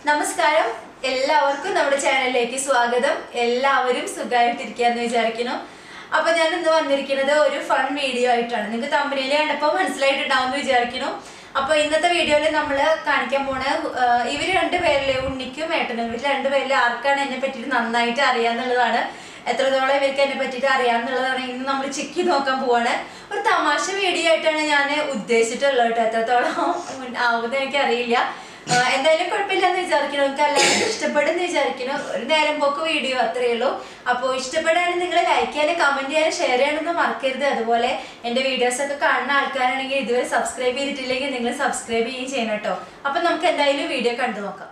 നമസ്കാരം എല്ലാവർക്കും നമ്മുടെ ചാനലിലേക്ക് സ്വാഗതം എല്ലാവരും സുഖമായിട്ടിരിക്കാന്ന് വിചാരിക്കുന്നു അപ്പൊ ഞാൻ ഇന്ന് വന്നിരിക്കുന്നത് ഒരു ഫൺ വീഡിയോ ആയിട്ടാണ് നിങ്ങൾക്ക് തമ്പനിയിൽ കണ്ടപ്പോൾ മനസ്സിലായിട്ടുണ്ടാവും എന്ന് വിചാരിക്കുന്നു അപ്പൊ ഇന്നത്തെ വീഡിയോയിൽ നമ്മൾ കാണിക്കാൻ പോണ ആഹ്, ഇവര് രണ്ടുപേരിലെ ഉണ്ണിക്കും ഏട്ടനും ഇവർ രണ്ടുപേരിലെ ആർക്കാണ് എന്നെ പറ്റിയിട്ട് നന്നായിട്ട് അറിയാന്നുള്ളതാണ് എത്രത്തോളം ഇവർക്ക് എന്നെ പറ്റിയിട്ട് അറിയാന്നുള്ളതാണ് ഇന്ന് നമ്മൾ ചെക്ക് നോക്കാൻ പോവാണ് ഒരു തമാശ വീഡിയോ ആയിട്ടാണ് ഞാൻ ഉദ്ദേശിച്ചിട്ടുള്ളത് കേട്ടോ എത്രത്തോളം ആവുമെന്ന് എനിക്കറിയില്ല ആഹ് എന്തായാലും കുഴപ്പമില്ലെന്ന് വിചാരിക്കുന്നു നിങ്ങൾക്ക് എല്ലാവർക്കും ഇഷ്ടപ്പെടുമെന്ന് വിചാരിക്കുന്നു ഒരു നേരം പോക്ക് വീഡിയോ അത്രയേ ഉള്ളൂ അപ്പോൾ ഇഷ്ടപ്പെടുകയാണെങ്കിൽ നിങ്ങൾ ലൈക്ക് ചെയ്യാനും കമന്റ് ചെയ്യാനും ഷെയർ ചെയ്യാനൊന്നും മറക്കരുത് അതുപോലെ എൻ്റെ വീഡിയോസ് ഒക്കെ കാണുന്ന ആൾക്കാരാണെങ്കിൽ ഇതുവരെ സബ്സ്ക്രൈബ് ചെയ്തിട്ടില്ലെങ്കിൽ നിങ്ങൾ സബ്സ്ക്രൈബ് ചെയ്യുകയും ചെയ്യണം കേട്ടോ അപ്പം നമുക്ക് എന്തായാലും വീഡിയോ കണ്ടു നോക്കാം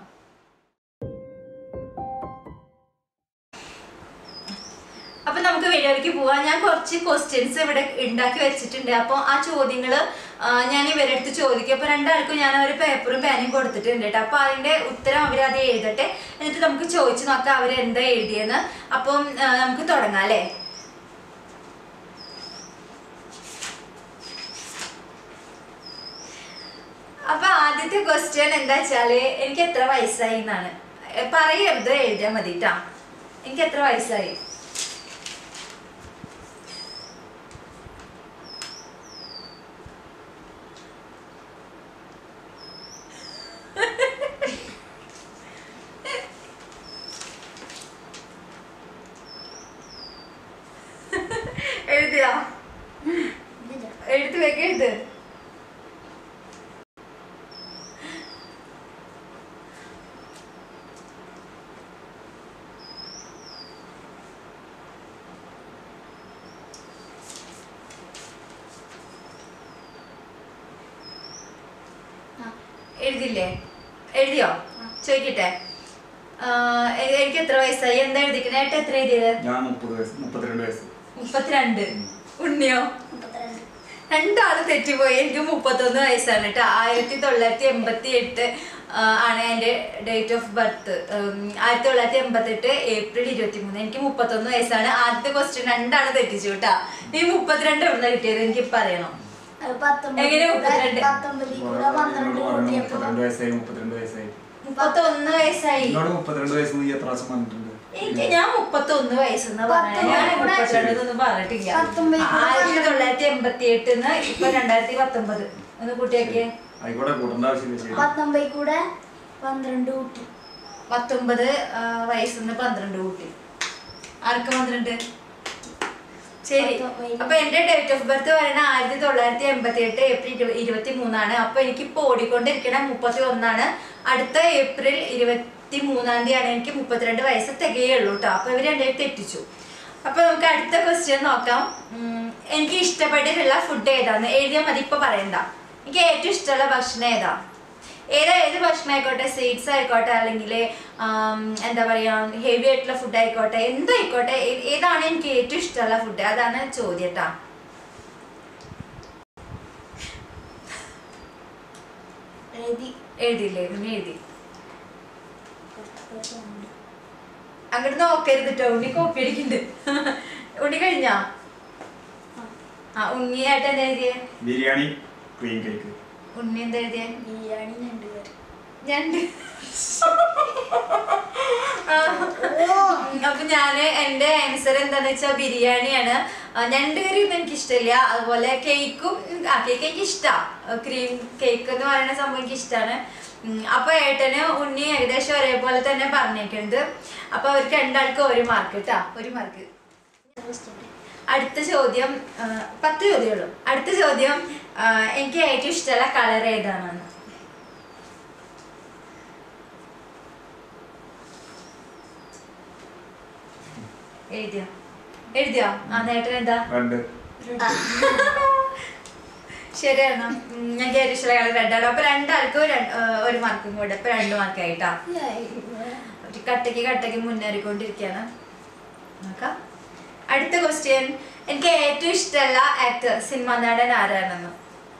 അപ്പൊ നമുക്ക് വീഡിയോയിലേക്ക് പോവാം ഞാൻ കുറച്ച് ക്വസ്റ്റ്യൻസ് ഇവിടെ ഉണ്ടാക്കി വെച്ചിട്ടുണ്ട് അപ്പോൾ ആ ചോദ്യങ്ങൾ ഞാൻ ഇവരുടെ അടുത്ത് ചോദിക്കും അപ്പൊ രണ്ടാൾക്കും ഞാൻ ഒരു പേപ്പറും പേനയും കൊടുത്തിട്ടുണ്ട് കേട്ടോ അപ്പൊ അതിന്റെ ഉത്തരം അവർ അത് എഴുതട്ടെ എന്നിട്ട് നമുക്ക് ചോദിച്ചു നോക്കാം അവർ എന്താ എഴുതിയെന്ന് അപ്പം ആ, നമുക്ക് തുടങ്ങാം അല്ലേ അപ്പൊ ആദ്യത്തെ ക്വസ്റ്റ്യൻ എന്താ വെച്ചാല് എനിക്ക് എത്ര വയസ്സായി എന്നാണ് എ, പറയരുത് എഴുതിയാൽ മതി ട്ടാ എനിക്ക് എത്ര വയസ്സായി എഴുതിയോ എഴുതി വെക്ക എഴുത് എഴുതില്ലേ എഴുതിയോ ചോദിക്കട്ടെ ആ, എ- എനിക്ക് എത്ര വയസ്സായി എന്താ എഴുതിക്കണേ ഏട്ടാ എത്ര എഴുതിയത് ഞാൻ മുപ്പത് വയസ്സ് മുപ്പത്തിരണ്ട് വയസ്സ് മുപ്പത്തിരണ്ട് ഉണ്ണിയോ രണ്ടാള് തെറ്റിപ്പോയി എനിക്ക് മുപ്പത്തൊന്ന് വയസ്സാണ് കേട്ടോ ആയിരത്തി തൊള്ളായിരത്തി എൺപത്തി എട്ട് ആണ് എൻ്റെ ഡേറ്റ് ഓഫ് ബർത്ത് ആയിരത്തി തൊള്ളായിരത്തി എൺപത്തി എട്ട് ഏപ്രിൽ ഇരുപത്തി മൂന്ന് എനിക്ക് മുപ്പത്തൊന്ന് വയസ്സാണ് ആദ്യത്തെ ക്വസ്റ്റ്യൻ രണ്ടാള് തെറ്റിച്ചു കേട്ടാ നീ മുപ്പത്തിരണ്ട് എവിടെ കിട്ടിയത് എനിക്ക് പറയണം എങ്ങനെ മുപ്പത്തിരണ്ട്? പത്തൊമ്പതിൽ കൂടെ പന്ത്രണ്ട് കൂട്ടിയപ്പോ മുപ്പത്തിരണ്ട് വയസ്സായി മുപ്പത്തിരണ്ട് വയസ്സായി മുപ്പത്തൊന്ന് വയസ്സായി എന്നോട് മുപ്പത്തിരണ്ട് വയസ്സ് നീ എത്ര പ്രാവശ്യം പറഞ്ഞിട്ടുണ്ട് എനിക്ക് ഞാൻ മുപ്പത്തൊന്ന് വയസ്സെന്ന് പറഞ്ഞത് ഞാൻ പത്തൊമ്പത് കൂടെ- മുപ്പത്തിരണ്ടൊന്നും പറഞ്ഞിട്ടില്ല പത്തൊമ്പത് കൂടെ ആയിരത്തി തൊള്ളായിരത്തി എൺപത്തി എട്ടിന്ന് ഇപ്പൊ രണ്ടായിരത്തി പത്തൊമ്പത് ഒന്ന് കൂട്ടിയാക്കിയേ ആയിക്കോട്ടെ കൂട്ടേണ്ട ആവശ്യമില്ല ശരി പത്തൊമ്പതിൽ കൂടെ പന്ത്രണ്ട് കൂട്ടി പത്തൊമ്പത് ആ, വയസ്സിന്ന് പന്ത്രണ്ട് കൂട്ടി ആർക്ക് പന്ത്രണ്ട് ശരി പത്തൊമ്പത്. അപ്പൊ എന്റെ ഡേറ്റ് ഓഫ് ബർത്ത് പറയുന്നത് ആയിരത്തി തൊള്ളായിരത്തി എൺപത്തി എട്ട് ഏപ്രിൽ ഇരു- ഇരുപത്തി മൂന്നാണ് അപ്പൊ എനിക്ക് ഇപ്പൊ ഓടിക്കൊണ്ടിരിക്കണ മുപ്പത്തി ഒന്നാണ് അടുത്ത ഏപ്രിൽ ഇരുപത്തി മൂന്നാം തീയതിയാണ് എനിക്ക് മുപ്പത്തിരണ്ട് വയസ്സ് തികയുള്ളൂ കേട്ടോ അപ്പൊ ഇവര് രണ്ടുപേരും തെറ്റിച്ചു അപ്പൊ നമുക്ക് അടുത്ത ക്വസ്റ്റ്യൻ നോക്കാം ഉം, എനിക്ക് ഇഷ്ടപ്പെട്ടിട്ടുള്ള ഫുഡ് ഏതാന്ന് എഴുതിയാൽ മതി ഇപ്പൊ പറയണ്ട എനിക്ക് ഏറ്റവും ഇഷ്ടമുള്ള ഭക്ഷണം ഏതാ ഏതാ ഏത് ഭക്ഷണം ആയിക്കോട്ടെ സ്വീറ്റ്സ് ആയിക്കോട്ടെ അല്ലെങ്കിൽ എന്താ പറയാ ഹെവി ആയിട്ടുള്ള ഫുഡ് ആയിക്കോട്ടെ എന്തായിക്കോട്ടെ ഏ- ഏതാണ് എനിക്ക് ഏറ്റവും ഇഷ്ടമുള്ള ഫുഡ് അതാണ് ചോദ്യം ട്ടാ എഴുതി എഴുതിയില്ലേ പിന്നെ എഴുതി അങ്ങോട്ട് നോക്കരുത് കേട്ടോ ഉണ്ണി കോപ്പി അടിക്കുന്നുണ്ട് ഉണ്ണി കഴിഞ്ഞാ ആ ഉണ്ണിയായിട്ട് എന്താ എഴുതിയേ ബിരിയാണി ക്രീം കേക്ക് ഉണ്ണി എന്താ എഴുതിയേ ബിരിയാണി രണ്ടുപേർ ഞണ്ട് അപ്പൊ ഞാന് എന്റെ ആൻസർ എന്താന്ന് വെച്ചാൽ ബിരിയാണിയാണ് ആ, ഞണ്ട് കറി ഒന്നും എനിക്ക് ഇഷ്ടമില്ല അതുപോലെ കേക്കും ആ കേക്ക് എനിക്ക് ഇഷ്ടാ ക്രീം കേക്ക് എന്ന് പറയുന്ന സംഭവം എനിക്ക് ഇഷ്ടമാണ് അപ്പൊ ഏട്ടന് ഉണ്ണി ഏകദേശം ഒരേപോലെ തന്നെ പറഞ്ഞേക്കുന്നത് അപ്പൊ അവർക്ക് രണ്ടാൾക്കും ഒരു മാർക്ക് കേട്ടാ ഒരു മാർക്ക് അടുത്ത ചോദ്യം ആ, പത്ത് ചോദ്യമേ ഉള്ളൂ അടുത്ത ചോദ്യം ആ, എനിക്ക് ഏറ്റവും ഇഷ്ടമുള്ള കളർ ഏതാണെന്ന് എഴുതിയോ എഴുതിയോ ആ നേട്ടൻ എന്താ രണ്ട് ശരിയാണ് ഉം, ഞങ്ങൾക്ക് ഏറ്റവും ഇഷ്ടമുള്ള കളർ റെഡാണ് അപ്പൊ രണ്ടാൾക്കും രണ്ട്- ആ, ഒരു മാർക്കും കൂടെ ഇപ്പൊ രണ്ട് മാർക്കായിട്ടാ ഒരു കട്ടയ്ക്ക് കട്ടയ്ക്ക് മുന്നേറിക്കൊണ്ടിരിക്കുകയാണ് നോക്കാം അടുത്ത ക്വസ്റ്റ്യൻ എനിക്ക് ഏറ്റവും ഇഷ്ടമുള്ള ആക്ടർ സിനിമ നടൻ ആരാണെന്ന്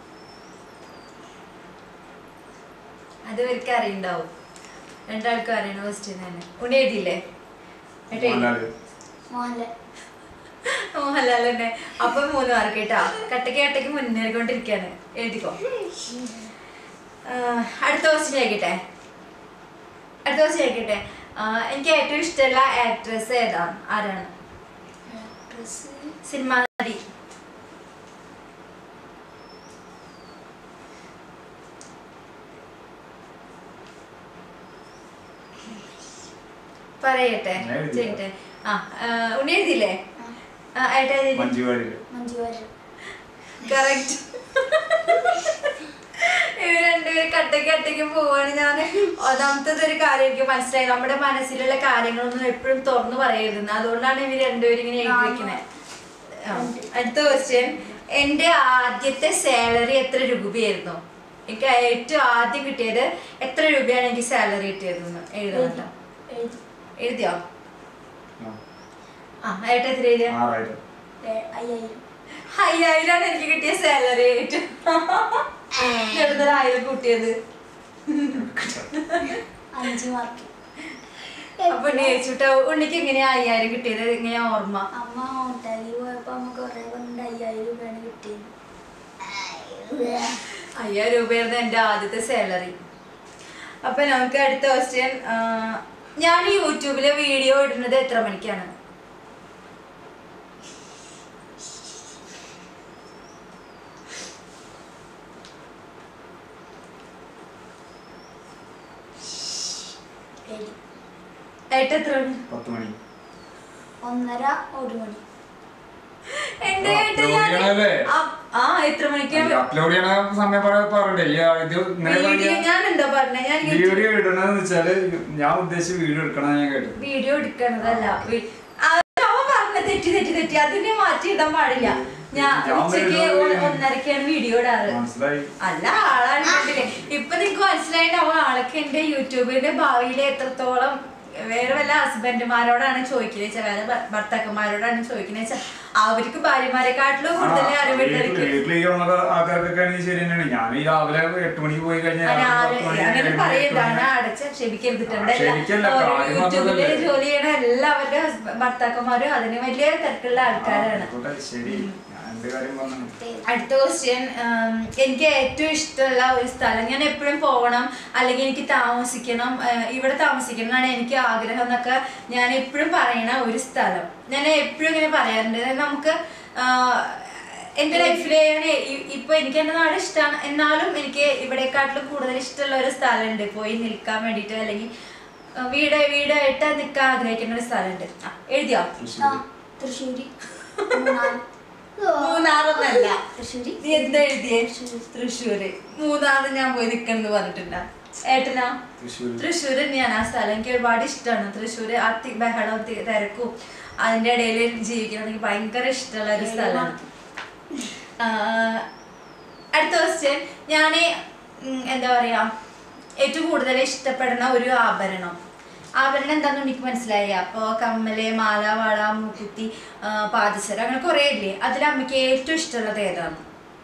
അത് ഇവർക്ക് അറിയണ്ടാവും രണ്ടാൾക്കും അറിയണ ക്വസ്റ്റ്യൻ തന്നെ ഉണ്ണി എഴുതിയില്ലേ എന്നിട്ട് എഴുതി. മോഹൻലാല് മോഹൻലാൽ മോഹൻലാൽ തന്നെ അപ്പൊ മൂന്ന് മാർക്ക് കേട്ടോ കട്ടയ്ക്ക് കട്ടയ്ക്ക് മുന്നേറിക്കൊണ്ടിരിക്കുകയാണ് എഴുതിക്കോ ആ, അടുത്ത ക്വസ്റ്റ്യൻ ചോദിക്കട്ടെ അടുത്ത ദിവസം ചോദിക്കട്ടെ ആ, എനിക്ക് ഏറ്റവും ഇഷ്ടമുള്ള ആക്ട്രസ് ഏതാണ് ആരാണ് ആക്ട്രസ് സിനിമ നടി പറയട്ടെ ഞാൻ എഴുതിയില്ല. ചെയ്യട്ടെ ആ ആ, ഉണ്ണി എഴുതിയില്ലേ ആ, ആ, ഏട്ടാ എഴുതി മഞ്ജു വാര്യര് മഞ്ജു വാര്യർ കറക്റ്റ് ഇവർ രണ്ടുപേരും കട്ടയ്ക്ക് കട്ടയ്ക്ക് പോവാണ് ഞാൻ ഒന്നാമത്തത് ഒരു കാര്യം എനിക്ക് മനസ്സിലായി നമ്മുടെ മനസ്സിലുള്ള കാര്യങ്ങളൊന്നും എപ്പോഴും തുറന്നു പറയരുതെന്ന് അതുകൊണ്ടാണ് ഇവർ രണ്ടുപേരും ഇങ്ങനെ എഴുതി വെക്കണേ ആ, അടുത്ത ക്വസ്റ്റ്യൻ എന്റെ ആദ്യത്തെ സാലറി എത്ര രൂപയായിരുന്നു എനിക്ക് ഏറ്റവും ആദ്യം കിട്ടിയത് എത്ര രൂപയാണ് എനിക്ക് സാലറി കിട്ടിയതെന്ന് എഴുതുന്നുണ്ടോ എഴുതി എഴുതിയോ ആ, ആ ഏട്ടാ എത്ര എഴുതിയ ആറായിരം ഏ- അയ്യായിരം അയ്യായിരമാണ് എനിക്ക് കിട്ടിയ സാലറി ആയിട്ട് എഴുതുന്നത് ആയിരം കൂട്ടിയത് അഞ്ച് മാർക്ക് അപ്പൊ നേച്ചിട്ട് ഉണ്ണിക്ക് എങ്ങനെയാ അയ്യായിരം കിട്ടിയത് എങ്ങനെയാ ഓർമ്മ അമ്മ ഹോട്ടലിൽ പോയപ്പോ അമ്മ കൊറേ പറഞ്ഞിട്ട് അയ്യായിരം രൂപയാണ് കിട്ടിയത് അയ്യായിരം രൂപയായിരുന്നു എൻ്റെ ആദ്യത്തെ സാലറി അപ്പൊ നമുക്ക് അടുത്ത ക്വസ്റ്റ്യൻ ഞാൻ യൂട്യൂബില് വീഡിയോ ഇടുന്നത് എത്ര മണിക്കാണ് എഴുതി ഏട്ട എത്ര മണി പത്ത് മണി ഒന്നര ഒരു മണി എന്റെ ആ, ഏട്ടൻ ഞാൻ ജോലിയാണല്ലേ? ആ- ആ എത്ര മണിക്കാണ് അപ്ലോഡ് ചെയ്യണ സമയം പറ- പറയണ്ടേ ഈ ആ ഇത് ഇങ്ങനെ വീഡിയോ ഞാൻ എന്താ പറഞ്ഞ ഞാൻ യൂട്യൂബ് വീഡിയോ ഇടണെന്ന് വെച്ചാല് ഞാൻ ഉദ്ദേശിച്ച വീഡിയോ എടുക്കണം ഞാൻ കേട്ടു വീഡിയോ എടുക്കണതല്ല വി- അത് അവൻ പറഞ്ഞ തെറ്റി തെറ്റി തെറ്റി അതിനെ മാറ്റി ഇടാൻ പാടില്ല ഞാൻ ഞാൻ ഉച്ചക്ക് വീഡിയോ ഒ- ഒന്നരക്കാണ് വീഡിയോ ഇടാറ് മനസ്സിലായി അല്ല ആളാണ് കണ്ടില്ലേ ഇപ്പൊ നിങ്ങക്ക് മനസ്സിലായിട്ടുണ്ടാവും ആളൊക്കെ എന്റെ യൂട്യൂബിന്റെ ഭാവിയിൽ എത്രത്തോളം വേറെ വല്ല ഹസ്ബൻഡുമാരോടാണ് ചോദിക്കുന്നത് വെച്ചാൽ വേറെ ഭ- ഭർത്താക്കന്മാരോടാണ് ചോദിക്കുന്നത് വെച്ചാൽ അവർക്ക് ഭാര്യമാരെക്കാട്ടിലും കൂടുതൽ അറിവുണ്ടായിരിക്കും വീട്ടിൽ ഈ ഉള്ള ആൾക്കാർക്കൊക്കെ ആണെങ്കിൽ ശരി തന്നെയാണ് ഞാൻ ഈ രാവിലെ എട്ട് മണിക്ക് പോയി കഴിഞ്ഞാൽ അങ്ങനെ രാത്രി ആര് പത്ത് മണി, അങ്ങനെ ഏഴ് മണി, പറയണ്ടാണ് എട്ട് മണി. അടച്ച ക്ഷമിക്കരുതിട്ടുണ്ട് ആ, ക്ഷമിക്കല്ല, കാര്യം യൂട്യൂബില് പറഞ്ഞതല്ലേ. ജോലി ചെയ്യണ എല്ലാവരുടെ ഹസ്ബ- ഭർത്താക്കന്മാരും അതിന് വലിയ തിരക്കുള്ള ആ, ആൾക്കാരാണ് ആയിക്കോട്ടെ, ശരി ഞാൻ എന്റെ കാര്യം പറഞ്ഞു അടുത്ത ക്വസ്റ്റ്യൻ എനിക്ക് ഏറ്റവും ഇഷ്ടമുള്ള ഒരു സ്ഥലം ഞാൻ എപ്പോഴും പോകണം അല്ലെങ്കിൽ എനിക്ക് താമസിക്കണം ആ, ഇവിടെ താമസിക്കണം എന്നാണ് എനിക്ക് ആഗ്രഹം എന്നൊക്കെ ഞാൻ എപ്പോഴും പറയണ ഒരു സ്ഥലം ഞാൻ എപ്പോഴും ഇങ്ങനെ പറയാറുണ്ട് അതായത് നമുക്ക് ആ, എൻ്റെ ലൈഫിൽ ഇപ്പൊ എനിക്ക് എൻ്റെ നാട് ഇഷ്ടമാണ് എന്നാലും എനിക്ക് ഇവിടെക്കാട്ടിലും കൂടുതൽ ഇഷ്ടമുള്ള ഒരു സ്ഥലമുണ്ട് പോയി നിൽക്കാൻ വേണ്ടിയിട്ട് അല്ലെങ്കിൽ ആ, വീട് വീടായിട്ട് നിൽക്കാൻ ആഗ്രഹിക്കുന്ന ഒരു സ്ഥലമുണ്ട് ആ, എഴുതിയോ ആ തൃശ്ശൂര് തൃശ്ശൂര് മൂന്നാർ മൂന്നാറൊന്നല്ല തൃശ്ശൂര് നീ എന്താ എഴുതിയേ തൃശ്ശൂര് മൂന്നാറ് ഞാൻ പോയി നിൽക്കണെന്ന് പറഞ്ഞിട്ടുണ്ടാ ഏട്ടനാ തൃശ്ശൂര് തൃശ്ശൂർ തന്നെയാണ് ആ സ്ഥലം എനിക്ക് ഒരുപാട് ഇഷ്ടമാണ് തൃശ്ശൂര് ആ തി- ബഹളവും തി- തിരക്കും അതിന്റെ ഇടയിൽ ജീവിക്കണം എനിക്ക് ഭയങ്കര ഇഷ്ടമുള്ള ഒരു സ്ഥലമാണ് ആഹ് അടുത്ത ക്വസ്റ്റ്യൻ ഞാൻ എന്താ പറയാ ഏറ്റവും കൂടുതൽ ഇഷ്ടപ്പെടുന്ന ഒരു ആഭരണം ആഭരണം എന്താണെന്ന് എനിക്ക് മനസ്സിലായി അപ്പോൾ കമ്മല് മാല വള മൂക്കുത്തി ആ, പാദസരം അങ്ങനെ കുറേ ഇല്ലേ അതിൽ അമ്മയ്ക്ക് ഏറ്റവും ഇഷ്ടമുള്ളത് ഏതാണ്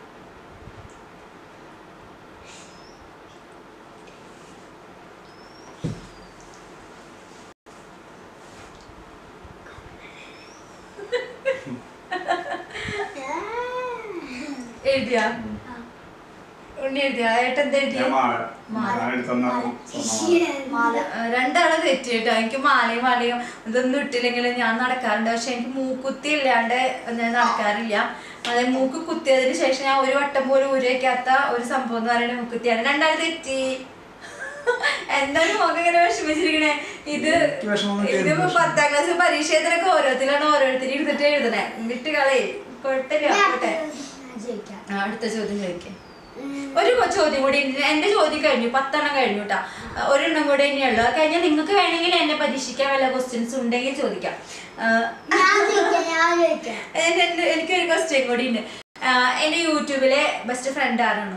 എഴുതിയാ ആ. ഉണ്ണി എഴുതിയാ ഏട്ടൻ എന്താ എഴുതിയ ഞാൻ മാല മാല. ഞാൻ എടുത്തന്ന സ്വർണ്ണമാല മാല രണ്ടാള് തെറ്റി കേട്ടോ എനിക്ക് മാലയും മാലയും ഇതൊന്നും ഇട്ടില്ലെങ്കിലും ഞാൻ നടക്കാറുണ്ട് പക്ഷെ എനിക്ക് മൂക്കുത്തി ഇല്ലാണ്ട് ഞാൻ നടക്കാറില്ല അതായത് മൂക്ക് കുത്തിയതിന് ശേഷം ഞാൻ ഒരു വട്ടം പോലും ഊരയ്ക്കാത്ത ഒരു സംഭവം എന്ന് പറയുന്നത് മൂക്കുത്തിയാണ് രണ്ടാള് തെറ്റി എന്താണ് മുഖം ഇങ്ങനെ വിഷമിച്ചിരിക്കണേ ഇത് എനിക്ക് വിഷമമൊന്നും ഇല്ല, ഇതിപ്പോ എനിക്ക് പത്താം ക്ലാസ് പരീക്ഷയത്തിനൊക്കെ ഓരോരുത്തരാണ് ഓരോരുത്തരും ഇരുന്നിട്ട് എഴുതണേ എന്നിട്ട് കളി കൊട്ടില്ല പോട്ടെ ജയിക്കാം ആ, അടുത്ത ചോദ്യം ചോദിക്കാം ഒരു കൊ- ചോദ്യം കൂടി ഉണ്ട്. എന്റെ ചോദ്യം കഴിഞ്ഞു പത്തെണ്ണം കഴിഞ്ഞു കേട്ടാ ഒരെണ്ണം കൂടെ ഇനിയുള്ളൂ അത് കഴിഞ്ഞാൽ നിങ്ങൾക്ക് വേണമെങ്കിൽ എന്നെ പരീക്ഷിക്കാൻ വല്ല ക്വസ്റ്റ്യൻസ് ഉണ്ടെങ്കിൽ ചോദിക്കാം ആ, ഞാൻ ജയിക്കാം ഞാൻ ജയിക്കാം എന്റെ- എന്റെ- എനിക്കൊരു ക്വസ്റ്റ്യൻ കൂടി ഉണ്ട് ആ, എന്റെ യൂട്യൂബിലെ ബെസ്റ്റ് ഫ്രണ്ട് ആരാണ്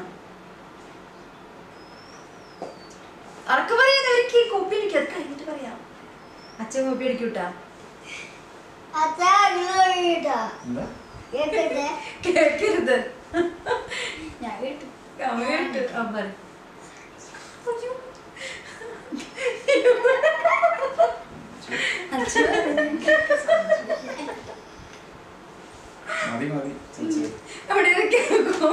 ആർക്ക് പറയുന്നവർക്ക് കോപ്പി അടിക്കും അത് കഴിഞ്ഞിട്ട് പറയാം അച്ഛൻ കോപ്പി അടിക്കൂട്ടാ അച്ഛാ കേട്ടോ എന്താ കേക്കട്ടെ കേൾക്കരുത് ഞാൻ കേട്ടു അമ്മ കേട്ടു അമ്മ പറ. അയ്യോ. അച്ഛൻ മതി മതി ചേച്ചി അവിടെ ഇരുന്ന് കേൾക്കും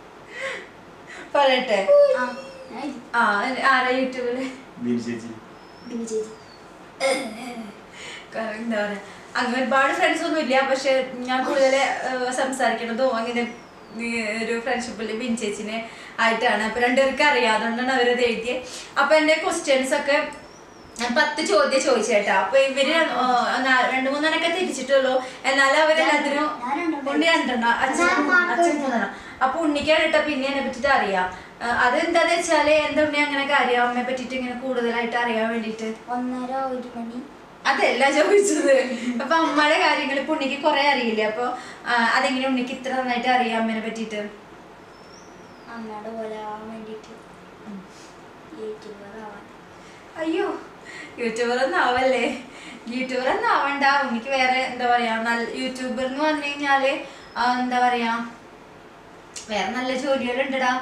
പറയട്ടെ ആ ഞാൻ ആ ആരാ യൂട്യൂബില് ബീൻ ചേച്ചി ബിബി ചേച്ചി കാരണം എന്താ പറയാ അങ്ങനെ ഒരുപാട് ഫ്രണ്ട്സ് ഒന്നും ഇല്ല പക്ഷെ ഞാൻ കൂടുതൽ സംസാരിക്കണതും അങ്ങനെ ഈ ഒരു ഫ്രണ്ട്ഷിപ്പിൽ ബിൻ ചേച്ചിനെ ആയിട്ടാണ് അപ്പൊ രണ്ടുപേർക്ക് അറിയാം അതുകൊണ്ടാണ് അവരത് എഴുതിയത് അപ്പൊ എന്റെ ക്വസ്റ്റ്യൻസ് ഒക്കെ ഞാൻ പത്ത് ചോദ്യം ചോദിച്ചേട്ടാ അപ്പൊ ഇവര് ആ, നാ- രണ്ട് മൂന്നെണ്ണൊക്കെ തിരിച്ചിട്ടുള്ളൂ എന്നാലും അവരെല്ലാത്തിനും ഞാൻ രണ്ടെണ്ണം. ഉണ്ണി രണ്ടെണ്ണം അച്ഛൻ ഞാൻ മാത്രം അച്ഛൻ മൂന്നെണ്ണം അപ്പൊ ഉണ്ണിക്കാണ് കേട്ടോ പിന്നെ എന്നെ പറ്റിട്ട് അറിയാം ആ, അതെന്താന്ന് വെച്ചാല് എന്താ ഉണ്ണി അങ്ങനെ കാര്യം അമ്മയെ പറ്റിട്ട് ഇങ്ങനെ കൂടുതലായിട്ട് അറിയാൻ വേണ്ടിട്ട് ഒന്നര ഒരു മണി അതല്ല ചോദിച്ചത് അപ്പൊ അമ്മയുടെ കാര്യങ്ങൾ ഇപ്പൊ ഉണ്ണിക്ക് കുറെ അറിയില്ലേ അപ്പൊ ആ, അതെങ്ങനെ ഉണ്ണിക്ക് ഇത്ര നന്നായിട്ട് അറിയാം അമ്മേനെ പറ്റിട്ട് അമ്മയുടെ പോലെ ആവാൻ വേണ്ടിയിട്ട് യൂട്യൂബർ ആവാൻ അയ്യോ യൂട്യൂബർ ഒന്നും ആവല്ലേ യൂട്യൂബർ ഒന്നും ആവണ്ട ഉണ്ണിക്ക് വേറെ എന്താ പറയാ നല്ല യൂട്യൂബർ എന്ന് പറഞ്ഞു കഴിഞ്ഞാല് ആ, എന്താ പറയാ വേറെ നല്ല ജോലികളുണ്ടടാ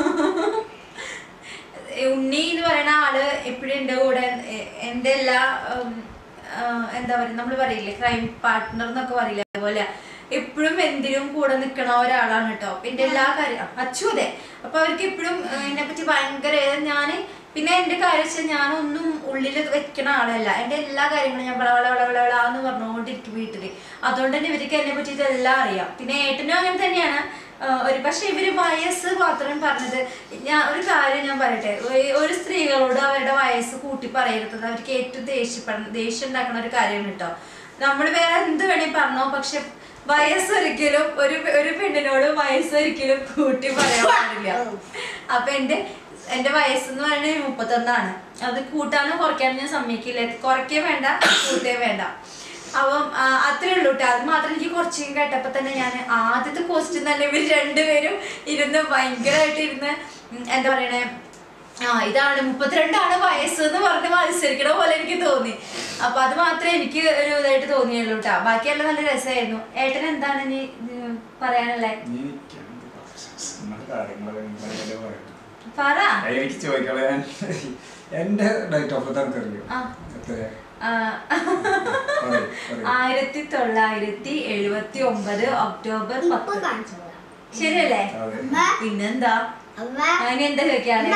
ഏ, ഉണ്ണി എന്ന് പറയുന്ന ആള് എപ്പോഴും എൻ്റെ കൂടെ എ- എൻ്റെ എല്ലാ ഉം, ആ, എന്താ പറയുക നമ്മൾ പറയില്ലേ ക്രൈം പാർട്ട്ണർ എന്നൊക്കെ പറയില്ലേ അതുപോലെ എപ്പോഴും എന്തിനും കൂടെ നിൽക്കണ ഒരാളാണ് കേട്ടോ അപ്പൊ എൻ്റെ എല്ലാ കാര്യം അച്ചു അതെ അപ്പൊ അവർക്ക് എപ്പോഴും എന്നെ പറ്റി ഭയങ്കര ഞാൻ പിന്നെ എൻ്റെ കാര്യം വെച്ചാൽ ഞാനൊന്നും ഉള്ളിൽ വെക്കണ ആളല്ല എൻ്റെ എല്ലാ കാര്യങ്ങളും ഞാൻ വളവള വളവള എന്ന് പറഞ്ഞുകൊണ്ടിരിക്കും വീട്ടിൽ അതുകൊണ്ട് തന്നെ ഇവർക്ക് എന്നെ പറ്റിയിട്ട് എല്ലാം അറിയാം പിന്നെ ഏട്ടനും അങ്ങനെ തന്നെയാണ് ആഹ് ഒരു പക്ഷെ ഇവര് വയസ്സ് മാത്രം പറഞ്ഞത് ഞാൻ ഒരു കാര്യം ഞാൻ പറയട്ടെ ഒരു- ഒരു സ്ത്രീകളോട് അവരുടെ വയസ്സ് കൂട്ടി പറയരുത് അവർക്ക് ഏറ്റവും ദേഷ്യപ്പെടണം ദേഷ്യം ഉണ്ടാക്കുന്ന ഒരു കാര്യമാണ് കേട്ടോ നമ്മൾ വേറെ എന്ത് വേണേ പറഞ്ഞോ പക്ഷെ വയസ്സ് ഒരിക്കലും ഒരു പെ- ഒരു പെണ്ണിനോട് വയസ്സ് ഒരിക്കലും കൂട്ടി പറയാൻ പാടില്ല അപ്പൊ എന്റെ എന്റെ വയസ്സെന്ന് പറയുന്നത് മുപ്പത്തൊന്നാണ് അത് കൂട്ടാനോ കുറയ്ക്കാനോ ഞാൻ സമ്മതിക്കില്ല കുറയ്ക്കേ വേണ്ട കൂട്ടേ വേണ്ട അപ്പം ആ, അത്രേ ഉള്ളൂ കേട്ടോ അത് മാത്രം എനിക്ക് കുറച്ചും കേട്ടപ്പോ തന്നെ ഞാൻ ആദ്യത്തെ ക്വസ്റ്റ്യൻ തന്നെ ഇവർ രണ്ടുപേരും ഇരുന്ന് ഭയങ്കരമായിട്ട് ഇരുന്ന് ഉം, എന്താ പറയണേ ആ ഇതാണ് മുപ്പത്തിരണ്ടാണ് വയസ്സ് എന്ന് പറഞ്ഞ് മത്സരിക്കണ പോലെ എനിക്ക് തോന്നി അപ്പൊ അത് മാത്രമേ എനിക്ക് ഒരു ഇതായിട്ട് തോന്നിയുള്ളൂ കേട്ടോ ബാക്കിയെല്ലാം നല്ല രസമായിരുന്നു ഏട്ടൻ എന്താണ് ഇനി ഉം, പറയാനുള്ളത് എനിക്കെന്ത് നമ്മുടെ കാര്യങ്ങളൊക്കെ നിങ്ങളല്ലേ പറയട്ടെ. പറ എനിക്ക് ചോദിക്കാതെ ഞാൻ എന്റെ ഡേറ്റ് ഓഫ് ബർത്ത് എനിക്കറിയോ ആ. എത്രയാ ആ, പറയ്, പറയ്. ആയിരത്തി തൊള്ളായിരത്തി എഴുപത്തി ഒമ്പത് ഒക്ടോബർ ഇപ്പൊ പത്ത് കാണിച്ചു തരാം. ശരിയല്ലേ അതെ. അമ്മ പിന്നെന്താ അമ്മ അതിന് എന്താ ചോദിക്കാണ്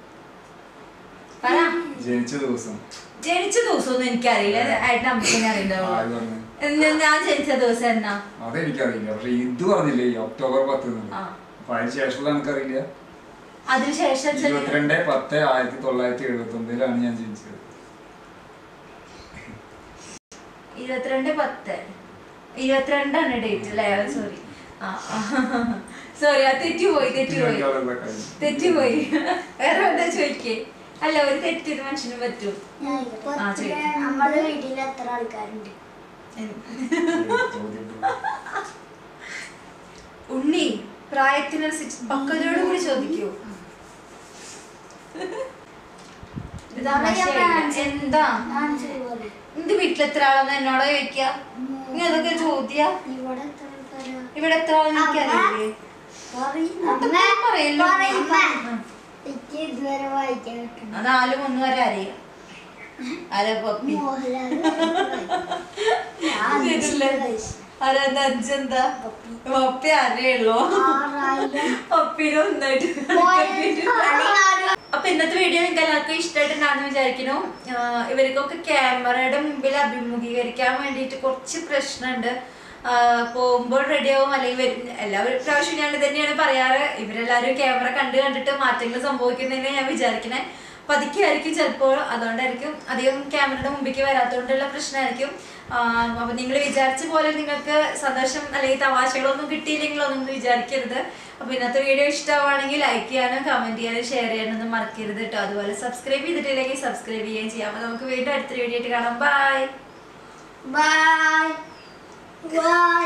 പറ ജനിച്ച ദിവസം ജനിച്ച ദിവസമൊന്നും എനിക്കറിയില്ല ആയിട്ട് നമുക്ക് തന്നെ അറിയണ്ടാവുള്ളൂ ആര് പറഞ്ഞു ഞാൻ- ഞാൻ ജനിച്ച ദിവസം എന്നാ അതെനിക്കറിയില്ല പക്ഷെ ഇത് പറഞ്ഞില്ലേ ഈ ഒക്ടോബർ പത്ത് എന്നുള്ളത്. ആ. അപ്പൊ അതിന് ശേഷമുള്ള എനിക്കറിയില്ല അതിനുശേഷം ചെറിയ- ഇരുപത്തിരണ്ട് പത്ത് ആയിരത്തി തൊള്ളായിരത്തി എഴുപത്തി ഒമ്പതിലാണ് ഞാൻ ജനിച്ചത് ഇരുപത്തിരണ്ട് പത്ത് ഇരുപത്തിരണ്ടാണ് ഡേറ്റ് അല്ലേ സോറി ആ സോറി ആ തെറ്റിപ്പോയി തെറ്റിപ്പോയി ചോദിക്കാനുള്ള കാര്യം. തെറ്റിപ്പോയി വേറെ എന്താ ചോദിക്കേ അല്ല ഒരു തെറ്റിയത് മനുഷ്യന് പറ്റും ഞാൻ ഇപ്പൊ ആ, ശരി. നമ്മുടെ വീട്ടിൽ എത്ര ആൾക്കാരുണ്ട് ചോദ്യം. ഉണ്ണി പ്രായത്തിനനുസരിച്ച് പക്വതയോട് കൂടി ചോദിക്കൂ ഇത് തമാശയായില്ല. എന്താ ആൻസർ പറയും നിന്റെ വീട്ടിൽ എത്ര ആളെന്ന് എന്നോട് ചോദിക്ക നീ അതൊക്കെ ചോദ്യ ഇവിടെ എത്ര ആൾക്കാരാ ഇവിടെ എത്ര ആളെന്ന് എനിക്കറിയില്ലേ പറയും പറയല്ലോ പറയും ആ. എനിക്ക് ഇതുവരെ വായിക്കാൻ കിട്ടുന്നു ആ നാലും ഒന്ന് വരെ അറിയാം ആരാ പപ്പി മോഹൻലാൽ ശരിയല്ലേ? ആരാ അഞ്ചെന്താ പപ്പി. പപ്പി അറിയുള്ളൂ ആറായിരം പപ്പിനെ ഒന്നായിട്ട് അപ്പൊ ഇന്നത്തെ വീഡിയോ നിങ്ങൾക്ക് എല്ലാവർക്കും ഇഷ്ടമായിട്ടുണ്ടാണെന്ന് വിചാരിക്കുന്നു ആഹ് ഇവർക്കൊക്കെ ക്യാമറയുടെ മുമ്പിൽ അഭിമുഖീകരിക്കാൻ വേണ്ടിയിട്ട് കുറച്ച് പ്രശ്നമുണ്ട് ആഹ് പോകുമ്പോൾ റെഡിയാവും അല്ലെങ്കിൽ വരും എല്ലാവരും പ്രാവശ്യം ഞാൻ ഇത് തന്നെയാണ് പറയാറ് ഇവരെല്ലാവരും ക്യാമറ കണ്ട് കണ്ടിട്ട് മാറ്റങ്ങൾ സംഭവിക്കുന്നതെന്ന് ഞാൻ വിചാരിക്കണേ പതുക്കെയായിരിക്കും ചിലപ്പോൾ അതുകൊണ്ടായിരിക്കും അധികം ക്യാമറയുടെ മുമ്പിലേക്ക് വരാത്തതുകൊണ്ടുള്ള പ്രശ്നമായിരിക്കും ആഹ് അപ്പൊ നിങ്ങൾ വിചാരിച്ച പോലെ നിങ്ങൾക്ക് സന്തോഷം അല്ലെങ്കിൽ തമാശകളൊന്നും കിട്ടിയില്ലെങ്കിൽ ഒന്നും വിചാരിക്കരുത് അപ്പൊ ഇന്നത്തെ വീഡിയോ ഇഷ്ടമാണെങ്കിൽ ലൈക്ക് ചെയ്യാനും കമന്റ് ചെയ്യാനും ഷെയർ ചെയ്യാനൊന്നും മറക്കരുത് കേട്ടോ അതുപോലെ സബ്സ്ക്രൈബ് ചെയ്തിട്ടില്ലെങ്കിൽ സബ്സ്ക്രൈബ് ചെയ്യുകയും ചെയ്യാം അപ്പൊ നമുക്ക് വീണ്ടും അടുത്ത വീഡിയോ ആയിട്ട് കാണാം ബൈ ബൈ ബൈ